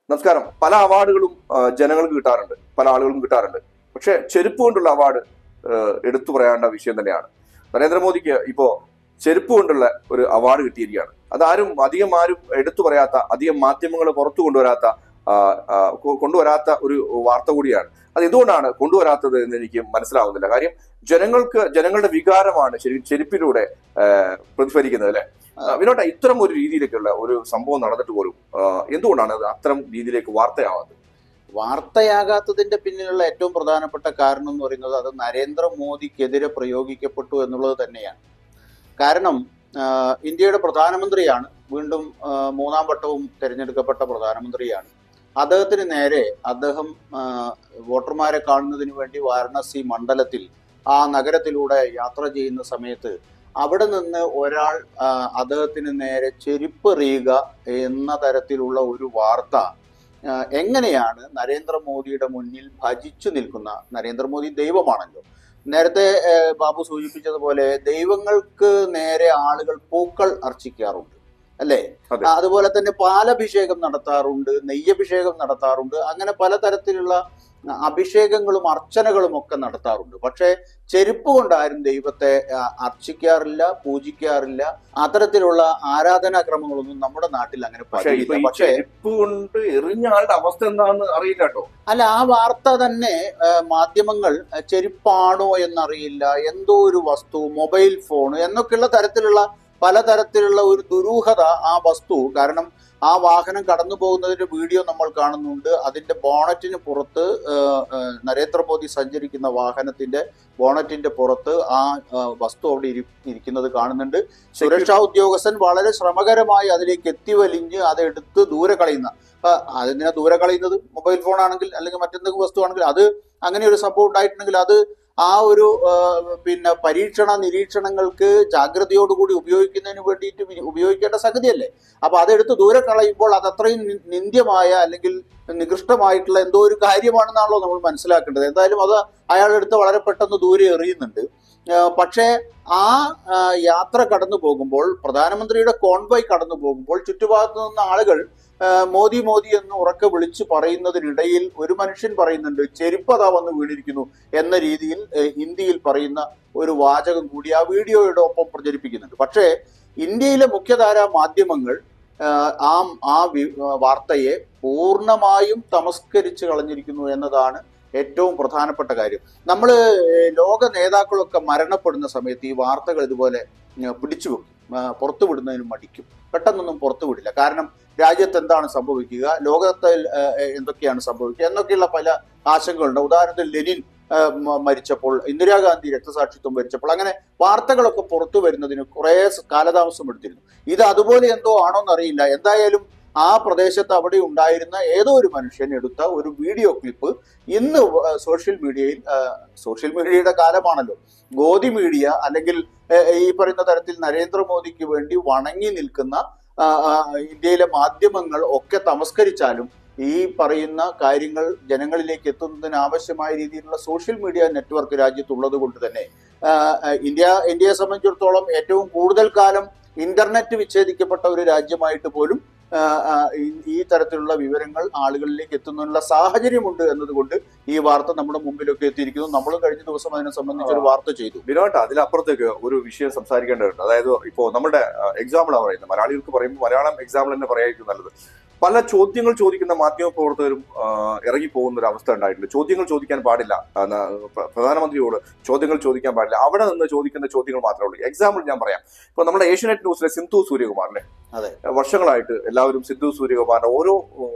നമസ്കാരം പല അവാർഡുകളും ആ, ജനങ്ങൾക്ക് കിട്ടാറുണ്ട് പല ആളുകൾക്കും കിട്ടാറുണ്ട് പക്ഷെ ചെരുപ്പ് കൊണ്ടുള്ള അവാർഡ് എടുത്തു പറയേണ്ട വിഷയം തന്നെയാണ് നരേന്ദ്രമോദിക്ക് ഇപ്പോ ചെരുപ്പ് കൊണ്ടുള്ള ഒരു അവാർഡ് കിട്ടിയിരിക്കുകയാണ് അതാരും അധികം ആരും എടുത്തു പറയാത്ത അധികം മാധ്യമങ്ങൾ പുറത്തു കൊണ്ടുവരാത്ത ആ, ആ, കൊ- കൊണ്ടുവരാത്ത ഒരു വാർത്ത കൂടിയാണ് അത് എന്തുകൊണ്ടാണ് കൊണ്ടുവരാത്തത് എന്ന് എനിക്ക് മനസ്സിലാവുന്നില്ല കാര്യം ജനങ്ങൾക്ക് ജനങ്ങളുടെ വികാരമാണ് ശരി ചെരുപ്പിലൂടെ ആ, പ്രതിഫലിക്കുന്നത് അല്ലെ വിനോട്ട ഇത്തരം ഒരു രീതിയിലേക്കുള്ള ഒരു സംഭവം നടന്നിട്ട് പോലും ആ, എന്തുകൊണ്ടാണ് അത് അത്തരം രീതിയിലേക്ക് വാർത്തയാവാത്തത് വാർത്തയാകാത്തതിന്റെ പിന്നിലുള്ള ഏറ്റവും പ്രധാനപ്പെട്ട കാരണം എന്ന് പറയുന്നത് അത് നരേന്ദ്രമോദിക്കെതിരെ പ്രയോഗിക്കപ്പെട്ടു എന്നുള്ളത് തന്നെയാണ് കാരണം ആ, ഇന്ത്യയുടെ പ്രധാനമന്ത്രിയാണ് വീണ്ടും ആ, മൂന്നാം വട്ടവും തിരഞ്ഞെടുക്കപ്പെട്ട പ്രധാനമന്ത്രിയാണ് അദ്ദേഹത്തിന് നേരെ അദ്ദേഹം ആ, വോട്ടർമാരെ കാണുന്നതിന് വേണ്ടി വാരണാസി മണ്ഡലത്തിൽ ആ നഗരത്തിലൂടെ യാത്ര ചെയ്യുന്ന സമയത്ത് അവിടെ നിന്ന് ഒരാൾ ആ, അദ്ദേഹത്തിന് നേരെ ചെരുപ്പെറിയുക എന്ന തരത്തിലുള്ള ഒരു വാർത്ത ആ, എങ്ങനെയാണ് നരേന്ദ്രമോദിയുടെ മുന്നിൽ ഭജിച്ചു നിൽക്കുന്ന നരേന്ദ്രമോദി ദൈവമാണല്ലോ നേരത്തെ ഏ, ബാബു സൂചിപ്പിച്ചതുപോലെ ദൈവങ്ങൾക്ക് നേരെ ആളുകൾ പൂക്കൾ അർച്ചിക്കാറുണ്ട് അല്ലേ അതെ. ആ, അതുപോലെ തന്നെ പാലഭിഷേകം നടത്താറുണ്ട് നെയ്യഭിഷേകം നടത്താറുണ്ട് അങ്ങനെ പലതരത്തിലുള്ള അഭിഷേകങ്ങളും അർച്ചനകളും ഒക്കെ നടത്താറുണ്ട് പക്ഷേ ചെരുപ്പ് കൊണ്ട് ആരും ദൈവത്തെ ആ, അർച്ചിക്കാറില്ല പൂജിക്കാറില്ല അത്തരത്തിലുള്ള ആരാധനാക്രമങ്ങളൊന്നും നമ്മുടെ നാട്ടിൽ അങ്ങനെ പക്ഷെ ഇപ്പൊ പതിവില്ല ഈ പക്ഷേ ചെരുപ്പ് കൊണ്ട് എറിഞ്ഞ ആളുടെ അവസ്ഥ എന്താണെന്ന് അറിയില്ല കേട്ടോ അല്ല ആ വാർത്ത തന്നെ ആ, മാധ്യമങ്ങൾ ആ, ചെരുപ്പാണോ എന്നറിയില്ല എന്തോ ഒരു വസ്തു മൊബൈൽ ഫോൺ എന്നൊക്കെയുള്ള തരത്തിലുള്ള പലതരത്തിലുള്ള ഒരു ദുരൂഹത ആ വസ്തു കാരണം ആ വാഹനം കടന്നു പോകുന്നതിന്റെ വീഡിയോ നമ്മൾ കാണുന്നുണ്ട് അതിന്റെ ബോണറ്റിന് പുറത്ത് ആ, ആ, നരേന്ദ്രമോദി സഞ്ചരിക്കുന്ന വാഹനത്തിന്റെ ബോണറ്റിന്റെ പുറത്ത് ആ ആ, വസ്തു അവിടെ ഇരി- ഇരിക്കുന്നത് കാണുന്നുണ്ട് സുരക്ഷാ ഉദ്യോഗസ്ഥൻ വളരെ ശ്രമകരമായി അതിലേക്ക് എത്തിവലിഞ്ഞ് അതെടുത്ത് ദൂരെ കളയുന്ന അപ്പൊ അതിനെ ദൂരെ കളയുന്നത് മൊബൈൽ ഫോൺ ആണെങ്കിൽ അല്ലെങ്കിൽ മറ്റെന്തെങ്കിലും വസ്തു ആണെങ്കിൽ അത് അങ്ങനെ ഒരു സംഭവം ഉണ്ടായിട്ടുണ്ടെങ്കിൽ അത് ആ ഒരു ആ, പിന്നെ പരീക്ഷണ നിരീക്ഷണങ്ങൾക്ക് ജാഗ്രതയോടുകൂടി ഉപയോഗിക്കുന്നതിന് വേണ്ടിയിട്ട് വി- ഉപയോഗിക്കേണ്ട സംഗതിയല്ലേ അപ്പൊ അതെടുത്ത് ദൂരെ കളയുമ്പോൾ അത് അത്രയും നി- നിന്ദ്യമായ അല്ലെങ്കിൽ നികൃഷ്ടമായിട്ടുള്ള എന്തോ ഒരു കാര്യമാണെന്നാണല്ലോ നമ്മൾ മനസ്സിലാക്കേണ്ടത് എന്തായാലും അത് അയാളെടുത്ത് വളരെ പെട്ടെന്ന് ദൂരെ എറിയുന്നുണ്ട് ആ, പക്ഷേ ആ ആ, യാത്ര കടന്നു പോകുമ്പോൾ പ്രധാനമന്ത്രിയുടെ കോൺവോയ് കടന്നു പോകുമ്പോൾ ചുറ്റുഭാഗത്തു നിന്ന് ആളുകൾ ആ, മോദി മോദി എന്ന് ഉറക്കെ വിളിച്ചു പറയുന്നതിനിടയിൽ ഒരു മനുഷ്യൻ പറയുന്നുണ്ട് ചെരുപ്പതാ വന്ന് വീണിരിക്കുന്നു എന്ന രീതിയിൽ ഏ, ഹിന്ദിയിൽ പറയുന്ന ഒരു വാചകം കൂടി ആ വീഡിയോയുടെ ഒപ്പം പ്രചരിപ്പിക്കുന്നുണ്ട് പക്ഷേ ഇന്ത്യയിലെ മുഖ്യധാരാ മാധ്യമങ്ങൾ ആ, ആ ആ വി- ആ, വാർത്തയെ പൂർണ്ണമായും തമസ്കരിച്ച് കളഞ്ഞിരിക്കുന്നു എന്നതാണ് ഏറ്റവും പ്രധാനപ്പെട്ട കാര്യം നമ്മൾ ലോക നേതാക്കളൊക്കെ മരണപ്പെടുന്ന സമയത്ത് ഈ വാർത്തകൾ ഇതുപോലെ ഉം, പിടിച്ചു വെക്കും ആ, പുറത്തു വിടുന്നതിന് മടിക്കും പെട്ടെന്നൊന്നും പുറത്തു വിടില്ല കാരണം രാജ്യത്ത് എന്താണ് സംഭവിക്കുക ലോകത്തിൽ ആ, എന്തൊക്കെയാണ് സംഭവിക്കുക എന്നൊക്കെയുള്ള പല ആശങ്കകളുണ്ട് ഉദാഹരണത്തിന് ലെനിൻ ആ, മ- മരിച്ചപ്പോൾ ഇന്ദിരാഗാന്ധി രക്തസാക്ഷിത്വം മരിച്ചപ്പോൾ അങ്ങനെ വാർത്തകളൊക്കെ പുറത്തു വരുന്നതിന് കുറേ സ് കാലതാമസം എടുത്തിരുന്നു ഇത് അതുപോലെ എന്തോ ആണോന്നറിയില്ല എന്തായാലും ആ പ്രദേശത്ത് അവിടെ ഉണ്ടായിരുന്ന ഏതോ ഒരു മനുഷ്യൻ എടുത്ത ഒരു വീഡിയോ ക്ലിപ്പ് ഇന്ന് വ- സോഷ്യൽ മീഡിയയിൽ ആ, സോഷ്യൽ മീഡിയയുടെ കാലമാണല്ലോ ഗോദി മീഡിയ അല്ലെങ്കിൽ ഏ, ഈ പറയുന്ന തരത്തിൽ നരേന്ദ്രമോദിക്ക് വേണ്ടി വണങ്ങി നിൽക്കുന്ന ആ, ആ, ഇന്ത്യയിലെ മാധ്യമങ്ങൾ ഒക്കെ തമസ്കരിച്ചാലും ഈ പറയുന്ന കാര്യങ്ങൾ ജനങ്ങളിലേക്ക് എത്തുന്നതിന് ആവശ്യമായ രീതിയിലുള്ള സോഷ്യൽ മീഡിയ നെറ്റ്വർക്ക് രാജ്യത്തുള്ളത് കൊണ്ട് തന്നെ ആ, ആ, ഇന്ത്യ ഇന്ത്യയെ സംബന്ധിച്ചിടത്തോളം ഏറ്റവും കൂടുതൽ കാലം ഇന്റർനെറ്റ് വിച്ഛേദിക്കപ്പെട്ട ഒരു രാജ്യമായിട്ട് പോലും ആ, ആ, ഈ- ഈ തരത്തിലുള്ള വിവരങ്ങൾ ആളുകളിലേക്ക് എത്തുന്നതിനുള്ള സാഹചര്യമുണ്ട് എന്നതുകൊണ്ട് ഈ വാർത്ത നമ്മുടെ മുമ്പിലൊക്കെ എത്തിയിരിക്കുന്നു നമ്മളും കഴിഞ്ഞ ദിവസം അതിനെ സംബന്ധിച്ച് ഒരു വാർത്ത ചെയ്തു വിനോട്ട അതിലപ്പുറത്തേക്ക് ഒരു വിഷയം സംസാരിക്കേണ്ടതുണ്ട് അതായത് ഇപ്പോ നമ്മുടെ എക്സാമ്പിളാണ് പറയുന്നത് മലയാളികൾക്ക് പറയുമ്പോൾ മലയാളം എക്സാമ്പിൾ തന്നെ പറയായിരിക്കും നല്ലത് പല ചോദ്യങ്ങൾ ചോദിക്കുന്ന മാധ്യമ പ്രവർത്തകരും ആ, ഇറങ്ങി പോകുന്ന ഒരു അവസ്ഥ ഉണ്ടായിട്ടുണ്ട് ചോദ്യങ്ങൾ ചോദിക്കാൻ പാടില്ല ആ, ന- പ്ര- പ്രധാനമന്ത്രിയോട് ചോദ്യങ്ങൾ ചോദിക്കാൻ പാടില്ല അവിടെ നിന്ന് ചോദിക്കുന്ന ചോദ്യങ്ങൾ മാത്രമേ ഉള്ളൂ എക്സാമ്പിൾ ഞാൻ പറയാം ഇപ്പൊ നമ്മുടെ ഏഷ്യനെറ്റ് ന്യൂസിലെ സിന്ധു സൂര്യകുമാറിനെ അതെ. വർഷങ്ങളായിട്ട് എല്ലാവരും സിന്ധു സൂര്യകുമാറിന്റെ ഓരോ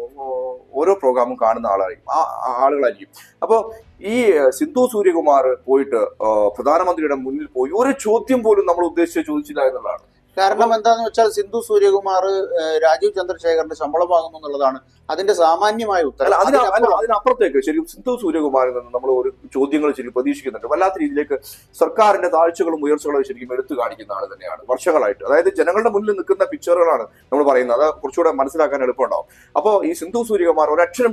ഓരോ പ്രോഗ്രാമും കാണുന്ന ആളായിരിക്കും ആ ആ- ആളുകളായിരിക്കും അപ്പോൾ ഈ സിന്ധു സൂര്യകുമാർ പോയിട്ട് ആ, പ്രധാനമന്ത്രിയുടെ മുന്നിൽ പോയി ഒരു ചോദ്യം പോലും നമ്മൾ ഉദ്ദേശിച്ച് ചോദിച്ചില്ല എന്നുള്ളതാണ് കാരണം എന്താന്ന് വെച്ചാൽ സിന്ധു സൂര്യകുമാർ ഏഹ്, രാജീവ് ചന്ദ്രശേഖറിന്റെ ശമ്പളം വാങ്ങുന്നു എന്നുള്ളതാണ് അതിന്റെ സാമാന്യമായ അല്ല ഉത്തരം അതിന് അല്ല, അതിനപ്പുറം അതിനപ്പുറത്തേക്ക് ശരിക്കും സിന്ധു സൂര്യകുമാറിൽ നിന്ന് നമ്മൾ ഒരു ചോദ്യങ്ങൾ ശരിക്കും പ്രതീക്ഷിക്കുന്നുണ്ട് വല്ലാത്ത രീതിയിലേക്ക് സർക്കാരിന്റെ താഴ്ചകളും ഉയർച്ചകളും ശരിക്കും എടുത്തു കാണിക്കുന്ന ആൾ തന്നെയാണ് വർഷങ്ങളായിട്ട് അതായത് ജനങ്ങളുടെ മുന്നിൽ നിൽക്കുന്ന പിക്ചറുകളാണ് നമ്മൾ പറയുന്നത് അത് കുറച്ചുകൂടെ മനസ്സിലാക്കാൻ എളുപ്പമുണ്ടാവും അപ്പോൾ ഈ സിന്ധു സൂര്യകുമാർ ഒരക്ഷരം പോലും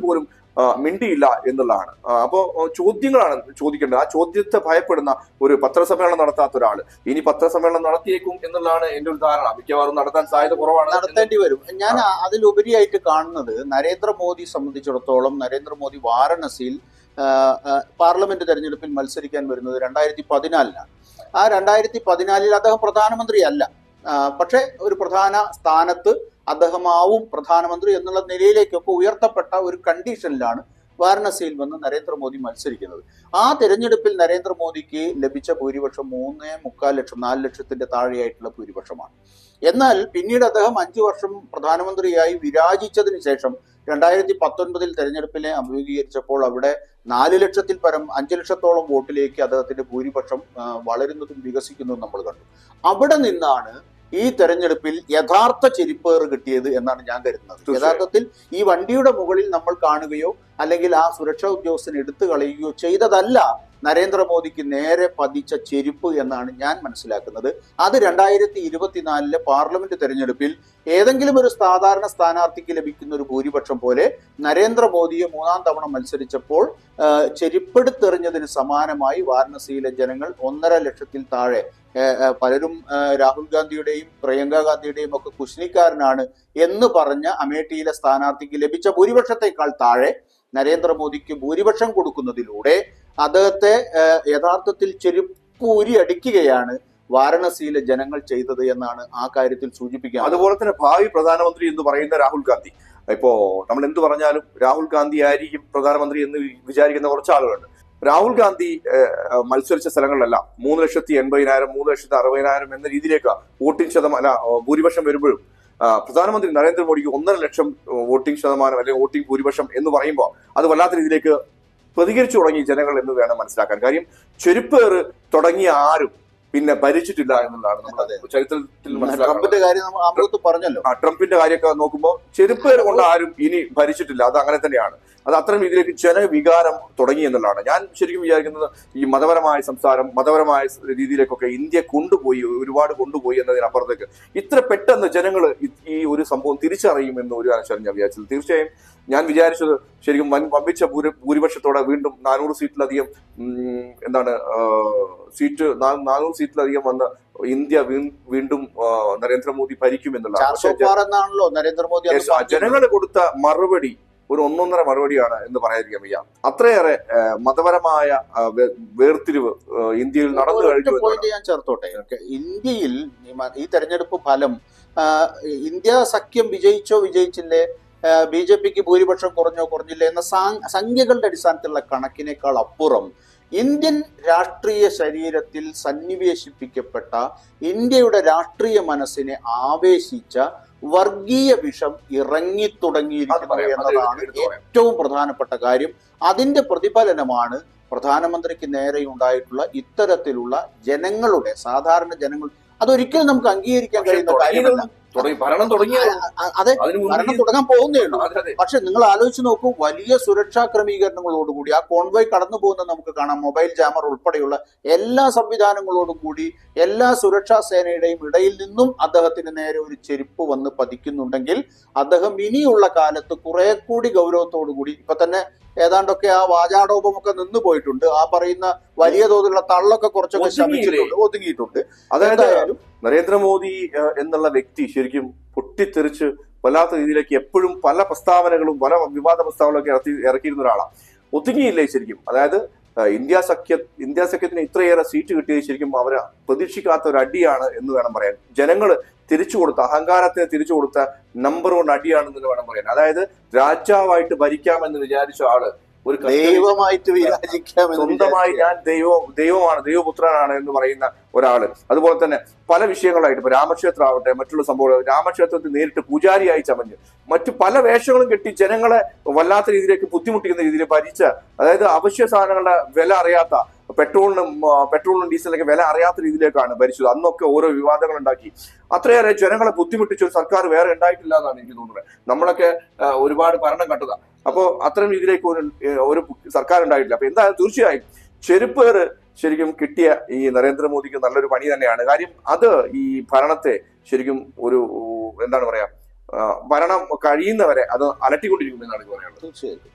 ആ, മിണ്ടിയില്ല എന്നുള്ളതാണ് ആ, അപ്പോ ആ, ചോദ്യങ്ങളാണ് ചോദിക്കേണ്ടത് ആ ചോദ്യത്തെ ഭയപ്പെടുന്ന ഒരു പത്രസമ്മേളനം നടത്താത്ത ഒരാൾ ഇനി പത്രസമ്മേളനം നടത്തിയേക്കും എന്നുള്ളതാണ് എന്റെ ഒരു ധാരണ മിക്കവാറും നടത്താൻ സാധ്യത കുറവാണ് നടത്തേണ്ടി വരും ഞാൻ ആ- അതിലുപരിയായിട്ട് കാണുന്നത് നരേന്ദ്രമോദി സംബന്ധിച്ചിടത്തോളം നരേന്ദ്രമോദി വാരണസിയിൽ ആ, ആ, പാർലമെന്റ് തെരഞ്ഞെടുപ്പിൽ മത്സരിക്കാൻ വരുന്നത് രണ്ടായിരത്തി പതിനാലിലാണ് ആ രണ്ടായിരത്തി പതിനാലിൽ അദ്ദേഹം പ്രധാനമന്ത്രിയല്ല ആ, പക്ഷേ ഒരു പ്രധാന സ്ഥാനത്ത് അദ്ദേഹമാവും പ്രധാനമന്ത്രി എന്നുള്ള നിലയിലേക്കൊക്കെ ഉയർത്തപ്പെട്ട ഒരു കണ്ടീഷനിലാണ് വാരണസിയിൽ വന്ന് നരേന്ദ്രമോദി മത്സരിക്കുന്നത് ആ തെരഞ്ഞെടുപ്പിൽ നരേന്ദ്രമോദിക്ക് ലഭിച്ച ഭൂരിപക്ഷം മൂന്ന് മുക്കാൽ ലക്ഷം നാല് ലക്ഷത്തിന്റെ താഴെയായിട്ടുള്ള ഭൂരിപക്ഷമാണ് എന്നാൽ പിന്നീട് അദ്ദേഹം അഞ്ചു വർഷം പ്രധാനമന്ത്രിയായി വിരാജിച്ചതിന് ശേഷം രണ്ടായിരത്തി പത്തൊൻപതിൽ തെരഞ്ഞെടുപ്പിനെ അഭിമുഖീകരിച്ചപ്പോൾ അവിടെ നാല് ലക്ഷത്തിൽ പരം അഞ്ചു ലക്ഷത്തോളം വോട്ടിലേക്ക് അദ്ദേഹത്തിന്റെ ഭൂരിപക്ഷം ആ, വളരുന്നതും വികസിക്കുന്നതും നമ്മൾ കണ്ടു അവിടെ നിന്നാണ് ഈ തെരഞ്ഞെടുപ്പിൽ യഥാർത്ഥ ചെരിപ്പേറ് കിട്ടിയത് എന്നാണ് ഞാൻ കരുതുന്നത് തീർച്ചയായും. യഥാർത്ഥത്തിൽ ഈ വണ്ടിയുടെ മുകളിൽ നമ്മൾ കാണുകയോ അല്ലെങ്കിൽ ആ സുരക്ഷാ ഉദ്യോഗസ്ഥൻ എടുത്തു കളയുകയോ ചെയ്തതല്ല നരേന്ദ്രമോദിക്ക് നേരെ പതിച്ച ചെരുപ്പ് എന്നാണ് ഞാൻ മനസ്സിലാക്കുന്നത് അത് രണ്ടായിരത്തി ഇരുപത്തിനാലിലെ പാർലമെന്റ് തെരഞ്ഞെടുപ്പിൽ ഏതെങ്കിലും ഒരു സാധാരണ സ്ഥാനാർത്ഥിക്ക് ലഭിക്കുന്ന ഒരു ഭൂരിപക്ഷം പോലെ നരേന്ദ്രമോദിയെ മൂന്നാം തവണ മത്സരിച്ചപ്പോൾ ആ, ചെരുപ്പെടുത്തെറിഞ്ഞതിന് സമാനമായി വാരണസിയിലെ ജനങ്ങൾ ഒന്നര ലക്ഷത്തിൽ താഴെ ആ, ആ, പലരും ആ, രാഹുൽ ഗാന്ധിയുടെയും പ്രിയങ്ക ഗാന്ധിയുടെയും ഒക്കെ കുശ്നിക്കാരനാണ് എന്ന് പറഞ്ഞ അമേഠിയിലെ സ്ഥാനാർത്ഥിക്ക് ലഭിച്ച ഭൂരിപക്ഷത്തെക്കാൾ താഴെ നരേന്ദ്രമോദിക്ക് ഭൂരിപക്ഷം കൊടുക്കുന്നതിലൂടെ അദ്ദേഹത്തെ ആ, യഥാർത്ഥത്തിൽ ചെരുപ്പൂരി അടിക്കുകയാണ് വാരണസിയിലെ ജനങ്ങൾ ചെയ്തത് എന്നാണ് ആ കാര്യത്തിൽ സൂചിപ്പിക്കാൻ അതുപോലെ തന്നെ ഭാവി പ്രധാനമന്ത്രി എന്ന് പറയുന്ന രാഹുൽ ഗാന്ധി ഇപ്പോ നമ്മൾ എന്ത് പറഞ്ഞാലും രാഹുൽ ഗാന്ധി ആയിരിക്കും പ്രധാനമന്ത്രി എന്ന് വി- വിചാരിക്കുന്ന കുറച്ച് ആളുകളുണ്ട് രാഹുൽ ഗാന്ധി ഏഹ്, മത്സരിച്ച സ്ഥലങ്ങളിലെല്ലാം മൂന്ന് ലക്ഷത്തി എൺപതിനായിരം മൂന്ന് ലക്ഷത്തി അറുപതിനായിരം എന്ന രീതിയിലേക്ക് വോട്ടിംഗ് ശതമാനം അല്ല, ഭൂരിപക്ഷം വരുമ്പോഴും ആ, പ്രധാനമന്ത്രി നരേന്ദ്രമോദിക്ക് ഒന്നര ലക്ഷം വോട്ടിംഗ് ശതമാനം അല്ലെങ്കിൽ വോട്ടിംഗ് ഭൂരിപക്ഷം എന്ന് പറയുമ്പോൾ അത് വല്ലാത്ത രീതിയിലേക്ക് പ്രതികരിച്ചു തുടങ്ങി ജനങ്ങൾ എന്ന് വേണം മനസ്സിലാക്കാൻ കാര്യം ചെരുപ്പേറ് തുടങ്ങിയ ആരും പിന്നെ ഭരിച്ചിട്ടില്ല എന്നുള്ളതാണ് നമ്മൾ അതെ. ചരിത്രത്തിൽ മനസ്സിലാക്കുന്നത് ട്രംപിന്റെ കാര്യം നമ്മൾ അമൃത്ത് പറഞ്ഞല്ലോ ആ ട്രംപിന്റെ കാര്യമൊക്കെ നോക്കുമ്പോൾ ചെരുപ്പേറ് കൊണ്ട് ആരും ഇനി ഭരിച്ചിട്ടില്ല അത് അങ്ങനെ തന്നെയാണ് അത് അത്തരം രീതിയിലേക്ക് ജനവികാരം തുടങ്ങി എന്നുള്ളതാണ് ഞാൻ ശരിക്കും വിചാരിക്കുന്നത് ഈ മതപരമായ സംസാരം മതപരമായ രീതിയിലേക്കൊക്കെ ഇന്ത്യ കൊണ്ടുപോയി ഒരുപാട് കൊണ്ടുപോയി എന്നതിനപ്പുറത്തേക്ക് ഇത്ര പെട്ടെന്ന് ജനങ്ങൾ ഈ ഒരു സംഭവം തിരിച്ചറിയുമെന്ന് ഒരു കാരണവശാലും ഞാൻ വിചാരിച്ചത് തീർച്ചയായും ഞാൻ വിചാരിച്ചത് ശരിക്കും വൻ വമ്പിച്ച ഭൂരി- ഭൂരിപക്ഷത്തോടെ വീണ്ടും നാനൂറ് സീറ്റിലധികം ഉം, എന്താണ് ആ, സീറ്റ് നാ- നാനൂറ് സീറ്റിലധികം വന്ന് ഇന്ത്യ വീ- വീണ്ടും ആ, നരേന്ദ്രമോദി ഭരിക്കും എന്നുള്ളതാണ് ചാർസോ പക്ഷേ ജ- പാർ എന്നാണല്ലോ നരേന്ദ്രമോദി അന്ന് Yes, ആ പറഞ്ഞത്. ജനങ്ങൾ കൊടുത്ത മറുപടി ഒരു ഒന്നൊന്നര മറുപടിയാണ് എന്ന് പറയാതിരിക്കാൻ വയ്യ അത്രയേറെ ആ, മതപരമായ ആ, വേ- വേർതിരിവ് ആ, ഇന്ത്യയിൽ നടന്നു ഒരൊറ്റ കഴിഞ്ഞു എന്നാണ്. പോയിന്റ് ഞാൻ ചേർത്തോട്ടെ ഇന്ത്യയിൽ ഈ മ- ഈ തെരഞ്ഞെടുപ്പ് ഫലം ആ, ഇന്ത്യ സഖ്യം വിജയിച്ചോ വിജയിച്ചില്ലേ ബി ജെ പിക്ക് ഭൂരിപക്ഷം കുറഞ്ഞോ കുറഞ്ഞില്ലേ എന്ന സാ- സംഖ്യകളുടെ അടിസ്ഥാനത്തിലുള്ള കണക്കിനേക്കാൾ അപ്പുറം ഇന്ത്യൻ രാഷ്ട്രീയ ശരീരത്തിൽ സന്നിവേശിപ്പിക്കപ്പെട്ട ഇന്ത്യയുടെ രാഷ്ട്രീയ മനസ്സിനെ ആവേശിച്ച വർഗീയ വിഷം അത് ഇറങ്ങിത്തുടങ്ങിയിരിക്കുന്നു പറയാം, അത് എന്നതാണ് എടുത്തു പറയാം. ഏറ്റവും പ്രധാനപ്പെട്ട കാര്യം അതിന്റെ പ്രതിഫലനമാണ് പ്രധാനമന്ത്രിക്ക് നേരെ ഉണ്ടായിട്ടുള്ള ഇത്തരത്തിലുള്ള ജനങ്ങളുടെ സാധാരണ ജനങ്ങൾ അതൊരിക്കലും നമുക്ക് അംഗീകരിക്കാൻ പക്ഷേ കഴിയുന്ന കാര്യമല്ല തുടങ്ങിയത് തുടങ്ങി ഭരണം തുടങ്ങിയത് അ- അ- അതെ അതിന് ഭരണം മുൻപ് തുടങ്ങാൻ പോകുന്നേ ഉള്ളൂ അതെ, അതെ. പക്ഷെ നിങ്ങൾ ആലോചിച്ച് നോക്കൂ വലിയ സുരക്ഷാ ക്രമീകരണങ്ങളോടുകൂടി ആ കോൺവോയ് കടന്നു പോകുന്ന നമുക്ക് കാണാം മൊബൈൽ ജാമർ ഉൾപ്പെടെയുള്ള എല്ലാ സംവിധാനങ്ങളോടും കൂടി എല്ലാ സുരക്ഷാ സേനയുടെയും ഇടയിൽ നിന്നും അദ്ദേഹത്തിന് നേരെ ഒരു ചെരുപ്പ് വന്ന് പതിക്കുന്നുണ്ടെങ്കിൽ അദ്ദേഹം ഇനിയുള്ള കാലത്ത് കുറെ കൂടി ഗൗരവത്തോടു കൂടി ഇപ്പൊ തന്നെ ഏതാണ്ടൊക്കെ ആ വാചാടോപമൊക്കെ നിന്ന് പോയിട്ടുണ്ട് ആ പറയുന്ന വലിയ തോതിലുള്ള തള്ളൊക്കെ കുറച്ചൊക്കെ ഒതുങ്ങിയില്ലേ? ശമിച്ചിട്ടുണ്ട് ഒതുങ്ങിയിട്ടുണ്ട് അതായത് എന്തായാലും നരേന്ദ്രമോദി ആ, എന്നുള്ള വ്യക്തി ശരിക്കും പൊട്ടിത്തെറിച്ച് വല്ലാത്ത രീതിയിലേക്ക് എപ്പോഴും പല പ്രസ്താവനകളും പല വിവാദ പ്രസ്താവനകളൊക്കെ ഇറക്കി ഇറക്കിയിരുന്ന ഒരാളാണ് ഒതുങ്ങിയില്ലേ ശരിക്കും അതായത് ആ, ഇന്ത്യ സഖ്യ ഇന്ത്യ സഖ്യത്തിന് ഇത്രയേറെ സീറ്റ് കിട്ടിയത് ശരിക്കും അവർ പ്രതീക്ഷിക്കാത്ത ഒരു അടിയാണ് എന്ന് വേണം പറയാൻ ജനങ്ങൾ തിരിച്ചു കൊടുത്ത അഹങ്കാരത്തിന് തിരിച്ചു കൊടുത്ത നമ്പർ കൊണ്ട് അടിയാണെന്ന് വേണം പറയാൻ അതായത് രാജാവായിട്ട് ഭരിക്കാമെന്ന് വിചാരിച്ച ആള് ഒരു കസ്റ്റഡി- ദൈവമായിട്ട് വിരാജിക്കാമെന്ന് സ്വന്തമായി വിചാരിക്കുക. ഞാൻ ദൈവം ദൈവമാണ് ദൈവപുത്രനാണ് എന്ന് പറയുന്ന ഒരാള് അതുപോലെ തന്നെ പല വിഷയങ്ങളായിട്ട് ഇപ്പൊ രാമക്ഷേത്രം ആവട്ടെ മറ്റുള്ള സംഭവങ്ങൾ രാമക്ഷേത്രത്തിൽ നേരിട്ട് പൂജാരിയായി ചമഞ്ഞ് മറ്റു പല വേഷങ്ങളും കെട്ടി ജനങ്ങളെ വല്ലാത്ത രീതിയിലേക്ക് ബുദ്ധിമുട്ടിക്കുന്ന രീതിയിൽ ഭരിച്ച അതായത് അവശ്യ സാധനങ്ങളുടെ വില അറിയാത്ത പെട്രോളിനും ആ, പെട്രോളിനും ഡീസലിനൊക്കെ വില അറിയാത്ത രീതിയിലേക്കാണ് ഭരിച്ചത് അന്നൊക്കെ ഓരോ വിവാദങ്ങൾ ഉണ്ടാക്കി അത്രയേറെ ജനങ്ങളെ ബുദ്ധിമുട്ടിച്ച ഒരു സർക്കാർ വേറെ ഉണ്ടായിട്ടില്ല എന്നാണ് എനിക്ക് തോന്നുന്നത് നമ്മളൊക്കെ ആ, ഒരുപാട് ഭരണം കണ്ടതാ അപ്പോ അത്തരം രീതിയിലേക്ക് ഒരു ഏ, ഒരു സർക്കാർ ഉണ്ടായിട്ടില്ല അപ്പൊ എന്തായാലും തീർച്ചയായും ചെരുപ്പേറ് ശരിക്കും കിട്ടിയ ഈ നരേന്ദ്രമോദിക്ക് നല്ലൊരു പണി തന്നെയാണ് കാര്യം അത് ഈ ഭരണത്തെ ശരിക്കും ഒരു എന്താണ് പറയാ ആ, ഭരണം കഴിയുന്നവരെ അത് അലട്ടിക്കൊണ്ടിരിക്കും എന്നാണ് എനിക്ക് പറയാനുള്ളത് തീർച്ചയായിട്ടും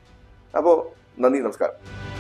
അപ്പോൾ നന്ദി നമസ്കാരം